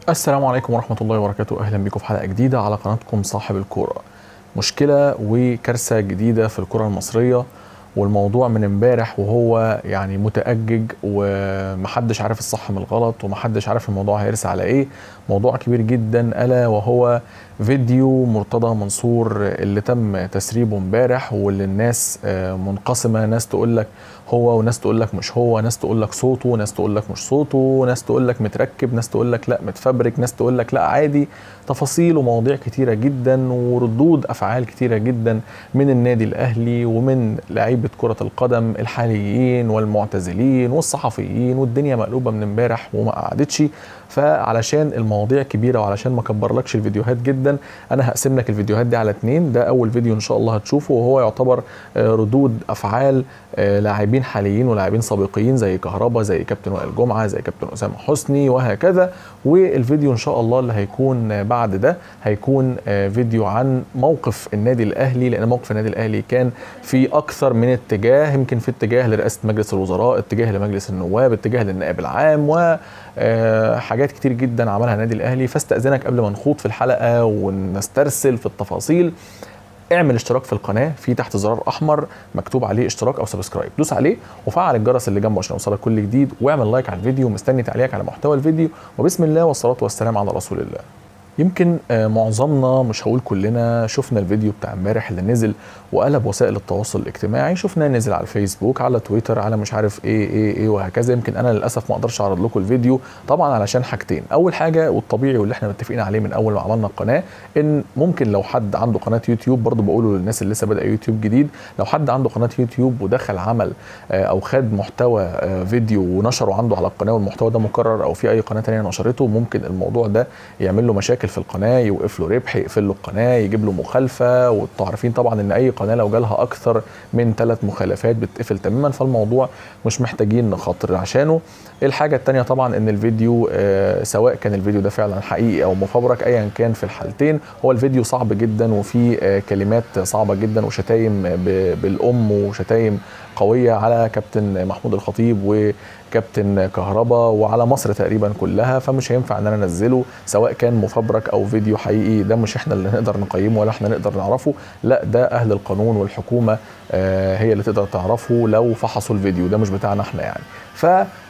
السلام عليكم ورحمة الله وبركاته أهلا بكم في حلقة جديدة على قناتكم صاحب الكورة مشكلة وكارثة جديدة في الكرة المصرية والموضوع من امبارح وهو يعني متأجج ومحدش عارف الصح من الغلط ومحدش عارف الموضوع هيرسى على ايه موضوع كبير جدا ألا وهو فيديو مرتضى منصور اللي تم تسريبه امبارح واللي الناس آه، منقسمة ناس تقول لك هو وناس تقول لك مش هو ناس تقول لك صوته ناس تقول لك مش صوته ناس تقول لك متركب ناس تقول لك لا متفبرك ناس تقول لك لا عادي تفاصيل ومواضيع كتيرة جدا وردود أفعال كتيرة جدا من النادي الأهلي ومن لعيبة كرة القدم الحاليين والمعتزلين والصحفيين والدنيا مقلوبة من امبارح وما قعدتش فعلشان المواضيع كبيرة وعلشان ما كبرلكش الفيديوهات جدا أنا هقسم لك الفيديوهات دي على اتنين ده أول فيديو إن شاء الله هتشوفه وهو يعتبر آه، ردود أفعال آه، لاعبين حاليين ولاعبين سابقين زي كهربا زي كابتن وائل جمعة زي كابتن أسامة حسني وهكذا والفيديو إن شاء الله اللي هيكون آه، بعد ده هيكون آه، فيديو عن موقف النادي الأهلي لأن موقف النادي الأهلي كان في أكثر من اتجاه يمكن في اتجاه لرئاسة مجلس الوزراء اتجاه لمجلس النواب اتجاه للنائب العام و آه، حاجات كتير جدا عملها النادي الاهلي فاستاذنك قبل ما نخوض في الحلقه ونسترسل في التفاصيل اعمل اشتراك في القناه في تحت زرار احمر مكتوب عليه اشتراك او سبسكرايب دوس عليه وفعل الجرس اللي جنبه عشان يوصلك كل جديد واعمل لايك على الفيديو مستني تعليقك على محتوى الفيديو وبسم الله والصلاه والسلام على رسول الله يمكن آه، معظمنا مش هقول كلنا شفنا الفيديو بتاع امبارح اللي نزل وقلب وسائل التواصل الاجتماعي شفناه نزل على الفيسبوك على تويتر على مش عارف ايه ايه ايه وهكذا يمكن انا للاسف ما اقدرش اعرض لكم الفيديو طبعا علشان حاجتين اول حاجه والطبيعي واللي احنا متفقين عليه من اول ما عملنا القناه ان ممكن لو حد عنده قناه يوتيوب برضه بقوله للناس اللي لسه بادئه يوتيوب جديد لو حد عنده قناه يوتيوب ودخل عمل آه، او خد محتوى آه، فيديو ونشره عنده على القناه والمحتوى ده مكرر او في اي قناه تانية نشرته ممكن الموضوع ده يعمل له مشاكل في القناه يوقف له ربح يقفل له القناه يجيب له مخالفه وانتوا عارفين طبعا ان اي قناه لو جالها اكثر من ثلاث مخالفات بتقفل تماما فالموضوع مش محتاجين نخاطر عشانه الحاجه الثانيه طبعا ان الفيديو آه، سواء كان الفيديو ده فعلا حقيقي او مفبرك ايا كان في الحالتين هو الفيديو صعب جدا وفيه آه، كلمات صعبه جدا وشتايم ب- بالام وشتايم قويه على كابتن محمود الخطيب وكابتن كهربا وعلى مصر تقريبا كلها فمش هينفع ان انا انزله سواء كان مفبرك او فيديو حقيقي ده مش احنا اللي نقدر نقيمه ولا احنا نقدر نعرفه لا ده اهل القانون والحكومه آه، هي اللي تقدر تعرفه لو فحصوا الفيديو ده مش بتاعنا احنا يعني ف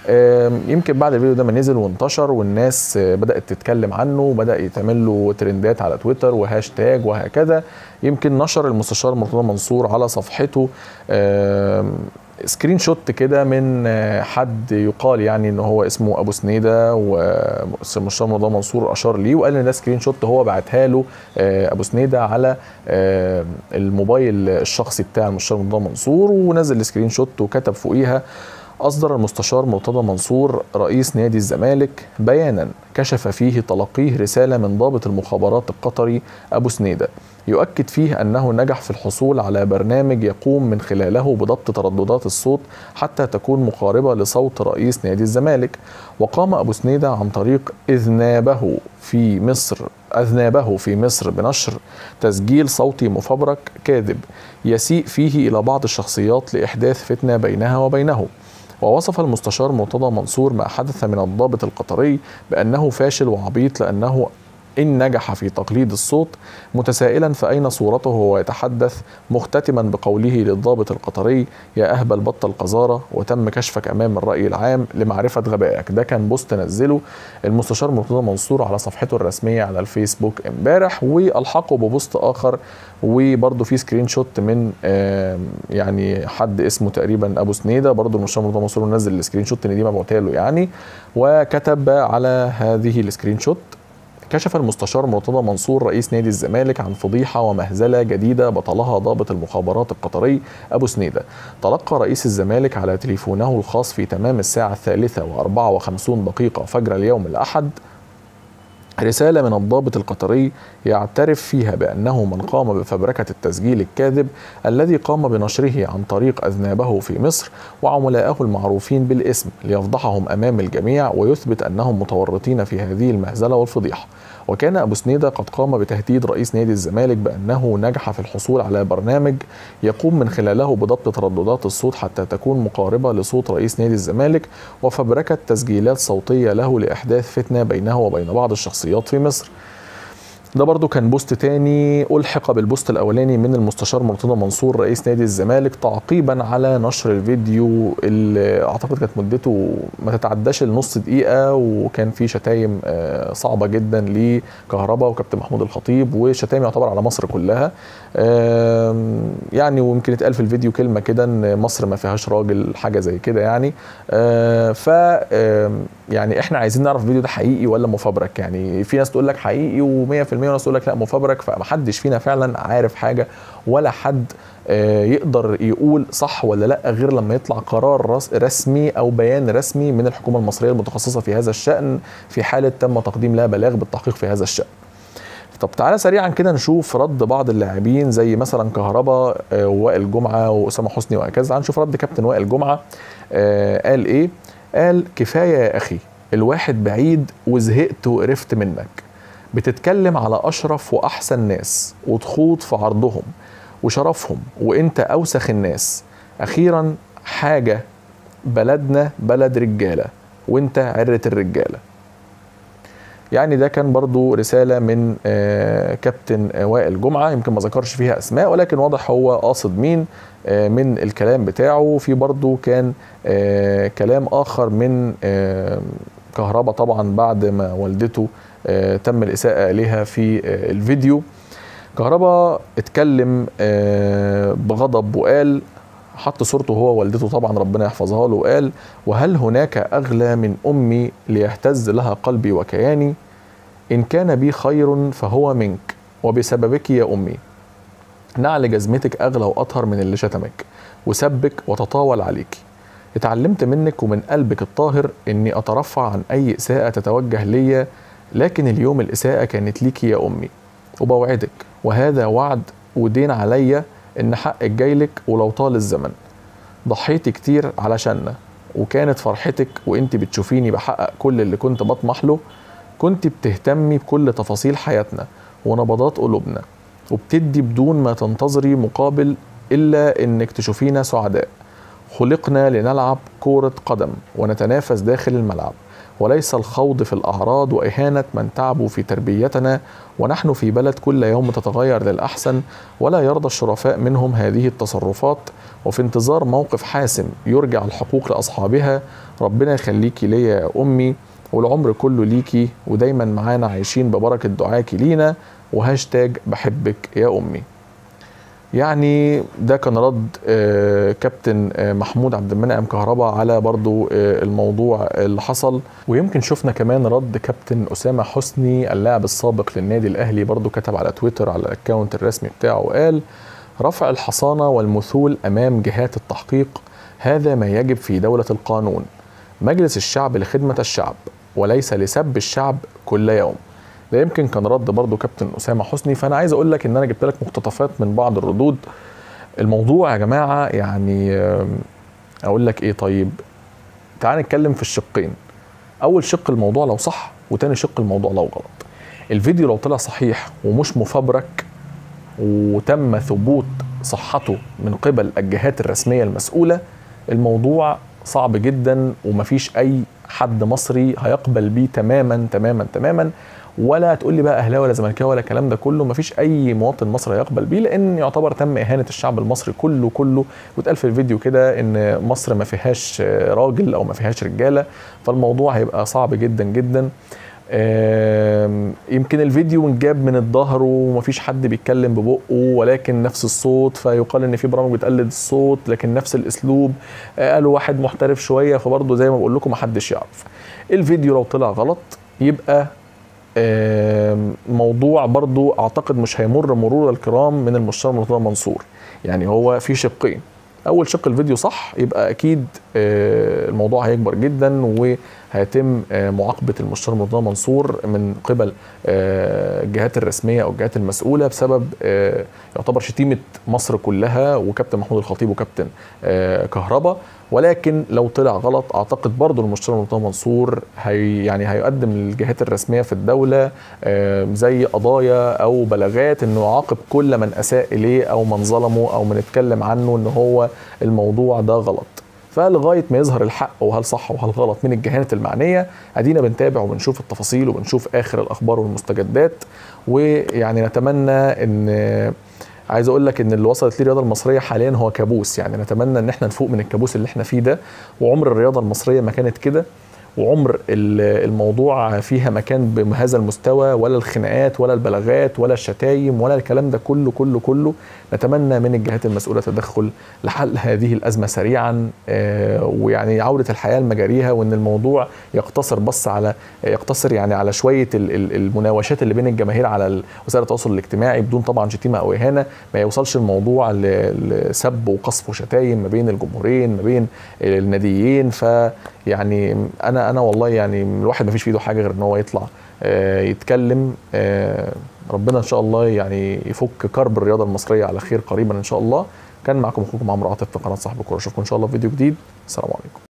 آم، يمكن بعد الفيديو ده ما نزل وانتشر والناس آه، بدات تتكلم عنه وبدا يتعمل له ترندات على تويتر وهاشتاج وهكذا يمكن نشر المستشار مرتضى منصور على صفحته آم، سكرين شوت كده من آه، حد يقال يعني ان هو اسمه ابو سنيده والمستشار مرتضى منصور اشار ليه وقال ان ده سكرين شوت هو بعتها له آه، ابو سنيده على آه، الموبايل الشخصي بتاع المستشار مرتضى منصور ونزل السكرين شوت وكتب فوقيها أصدر المستشار مرتضى منصور رئيس نادي الزمالك بيانا كشف فيه تلقيه رسالة من ضابط المخابرات القطري أبو سنيدة يؤكد فيه أنه نجح في الحصول على برنامج يقوم من خلاله بضبط ترددات الصوت حتى تكون مقاربة لصوت رئيس نادي الزمالك وقام أبو سنيدة عن طريق إذنابه في مصر أذنابه في مصر بنشر تسجيل صوتي مفبرك كاذب يسيء فيه إلى بعض الشخصيات لإحداث فتنة بينها وبينه ووصف المستشار مرتضى منصور ما حدث من الضابط القطري بأنه فاشل وعبيط لأنه إن نجح في تقليد الصوت متسائلا فأين صورته وهو يتحدث مختتما بقوله للضابط القطري يا أهبل بطل قذارة وتم كشفك أمام الرأي العام لمعرفة غبائك ده كان بوست نزله المستشار مرتضى منصور على صفحته الرسمية على الفيسبوك امبارح والحقه ببوست آخر وبرضه في سكرين شوت من آم، يعني حد اسمه تقريبا ابو سنيده برضه المستشار مرتضى منصور نزل السكرين شوت ان دي مبعوتها له يعني وكتب على هذه السكرين شوت كشف المستشار مرتضى منصور رئيس نادي الزمالك عن فضيحة ومهزلة جديدة بطلها ضابط المخابرات القطري أبو سنيدة تلقى رئيس الزمالك على تليفونه الخاص في تمام الساعة الثالثة وأربعة وخمسون دقيقة فجر اليوم الأحد رسالة من الضابط القطري يعترف فيها بأنه من قام بفبركة التسجيل الكاذب الذي قام بنشره عن طريق أذنابه في مصر وعملائه المعروفين بالاسم ليفضحهم أمام الجميع ويثبت أنهم متورطين في هذه المهزلة والفضيحة وكان أبو سنيدة قد قام بتهديد رئيس نادي الزمالك بأنه نجح في الحصول على برنامج يقوم من خلاله بضبط ترددات الصوت حتى تكون مقاربة لصوت رئيس نادي الزمالك وفبركة تسجيلات صوتية له لإحداث فتنة بينه وبين بعض الشخصيات في مصر ده برضو كان بوست تاني ألحق بالبوست الأولاني من المستشار مرتضى منصور رئيس نادي الزمالك تعقيبا على نشر الفيديو اللي أعتقد كانت مدته ما تتعداش النص دقيقة وكان فيه شتايم آه، صعبة جدا لكهرباء وكابتن محمود الخطيب وشتايم يعتبر على مصر كلها آم، يعني ويمكن اتقال في الفيديو كلمة كده إن مصر ما فيهاش راجل حاجة زي كده يعني آه، ف آم، يعني احنا عايزين نعرف الفيديو ده حقيقي ولا مفبرك يعني في ناس تقول لك حقيقي و100% وناس تقول لك لا مفبرك فمحدش فينا فعلا عارف حاجه ولا حد آه، يقدر يقول صح ولا لا غير لما يطلع قرار رس- رسمي او بيان رسمي من الحكومه المصريه المتخصصه في هذا الشان في حاله تم تقديم لا بلاغ بالتحقيق في هذا الشان طب تعالى سريعا كده نشوف رد بعض اللاعبين زي مثلا كهربا آه، ووائل جمعه واسامه حسني وهكذا تعال نشوف رد كابتن وائل جمعه آه، قال ايه قال كفايه يا اخي الواحد بعيد وزهقت وقرفت منك بتتكلم على اشرف واحسن ناس وتخوض في عرضهم وشرفهم وانت اوسخ الناس اخيرا حاجه بلدنا بلد رجاله وانت عره الرجاله يعني ده كان برضو رسالة من آه، كابتن آه، وائل جمعة يمكن ما ذكرش فيها أسماء ولكن واضح هو قاصد مين آه، من الكلام بتاعه في برضو كان آه، كلام آخر من آه، كهربا طبعا بعد ما والدته آه، تم الإساءة إليها في آه، الفيديو كهربا اتكلم آه، بغضب وقال حط صورته هو والدته طبعا ربنا يحفظها له وقال وهل هناك أغلى من أمي ليهتز لها قلبي وكياني إن كان بي خير فهو منك وبسببك يا أمي نعل جزمتك أغلى وأطهر من اللي شتمك وسبك وتطاول عليك اتعلمت منك ومن قلبك الطاهر إني أترفع عن أي إساءة تتوجه ليا لكن اليوم الإساءة كانت ليكي يا أمي وبوعدك وهذا وعد ودين عليا إن حقك جايلك ولو طال الزمن ضحيتي كتير علشاننا وكانت فرحتك وانت بتشوفيني بحقق كل اللي كنت بطمح له كنت بتهتمي بكل تفاصيل حياتنا ونبضات قلوبنا وبتدي بدون ما تنتظري مقابل إلا إنك تشوفينا سعداء خلقنا لنلعب كورة قدم ونتنافس داخل الملعب وليس الخوض في الأعراض وإهانة من تعبوا في تربيتنا ونحن في بلد كل يوم تتغير للأحسن ولا يرضى الشرفاء منهم هذه التصرفات وفي انتظار موقف حاسم يرجع الحقوق لأصحابها ربنا يخليكي ليا يا أمي والعمر كله ليكي ودايما معانا عايشين ببركة دعاكي لينا وهاشتاج بحبك يا أمي يعني ده كان رد آه، كابتن آه، محمود عبد المنعم كهربا على برضو آه، الموضوع اللي حصل ويمكن شفنا كمان رد كابتن أسامة حسني اللاعب السابق للنادي الأهلي برضو كتب على تويتر على الأكاونت الرسمي بتاعه وقال رفع الحصانة والمثول أمام جهات التحقيق هذا ما يجب في دولة القانون مجلس الشعب لخدمة الشعب وليس لسب الشعب كل يوم ده يمكن كان رد برضو كابتن أسامة حسني فأنا عايز أقول لك إن أنا جبت لك مقتطفات من بعض الردود الموضوع يا جماعة يعني آم، أقول لك إيه طيب تعال نتكلم في الشقين أول شق الموضوع لو صح وتاني شق الموضوع لو غلط الفيديو لو طلع صحيح ومش مفبرك وتم ثبوت صحته من قبل الجهات الرسمية المسؤولة الموضوع صعب جدا ومفيش أي حد مصري هيقبل بيه تماما تماما تماما ولا تقول لي بقى اهلاوي ولا زملكاوي ولا الكلام ده كله مفيش اي مواطن مصري هيقبل بيه لان يعتبر تم اهانه الشعب المصري كله كله واتقال في الفيديو كده ان مصر ما فيهاش راجل او ما فيهاش رجاله فالموضوع هيبقى صعب جدا جدا آم، يمكن الفيديو متجاب من الظهر ومفيش حد بيتكلم ببقه ولكن نفس الصوت فيقال ان في برامج بتقلد الصوت لكن نفس الاسلوب آه، قالوا واحد محترف شويه فبرضه زي ما بقول لكم محدش يعرف الفيديو لو طلع غلط يبقى آم، موضوع برضو اعتقد مش هيمر مرور الكرام من المستشار مرتضى منصور يعني هو في شقين اول شق الفيديو صح يبقى اكيد آه، الموضوع هيكبر جدا وهيتم آه، معاقبه المستشار مرتضى منصور من قبل آه، الجهات الرسميه او الجهات المسؤوله بسبب آه، يعتبر شتيمه مصر كلها وكابتن محمود الخطيب وكابتن آه، كهربا ولكن لو طلع غلط اعتقد برضه المستشار مرتضى منصور هي يعني هيقدم للجهات الرسميه في الدوله آه، زي قضايا او بلاغات انه يعاقب كل من اساء اليه او من ظلمه او من اتكلم عنه ان هو الموضوع ده غلط فلغايه ما يظهر الحق وهل صح وهل غلط من الجهات المعنيه ادينا بنتابع وبنشوف التفاصيل وبنشوف اخر الاخبار والمستجدات ويعني نتمنى ان عايز اقول لك ان اللي وصلت ليه الرياضه المصريه حاليا هو كابوس يعني نتمنى ان احنا نفوق من الكابوس اللي احنا فيه ده وعمر الرياضه المصريه ما كانت كده وعمر ال- الموضوع فيها مكان بهذا المستوى ولا الخناقات ولا البلاغات ولا الشتايم ولا الكلام ده كله كله كله نتمنى من الجهات المسؤوله تدخل لحل هذه الازمه سريعا آه، ويعني عوده الحياه لمجاريها وان الموضوع يقتصر بس على يقتصر يعني على شويه ال- ال- المناوشات اللي بين الجماهير على ال- وسائل التواصل الاجتماعي بدون طبعا شتيمه او اهانه ما يوصلش الموضوع ل- لسب وقصف وشتايم ما بين الجمهورين ما بين الناديين فيعني انا انا والله يعني الواحد ما فيش في ايده حاجه غير ان هو يطلع آه، يتكلم آه، ربنا ان شاء الله يعني يفك كرب الرياضه المصريه على خير قريبا ان شاء الله كان معكم اخوكم عمرو عاطف في قناه صاحب الكوره اشوفكم ان شاء الله في فيديو جديد السلام عليكم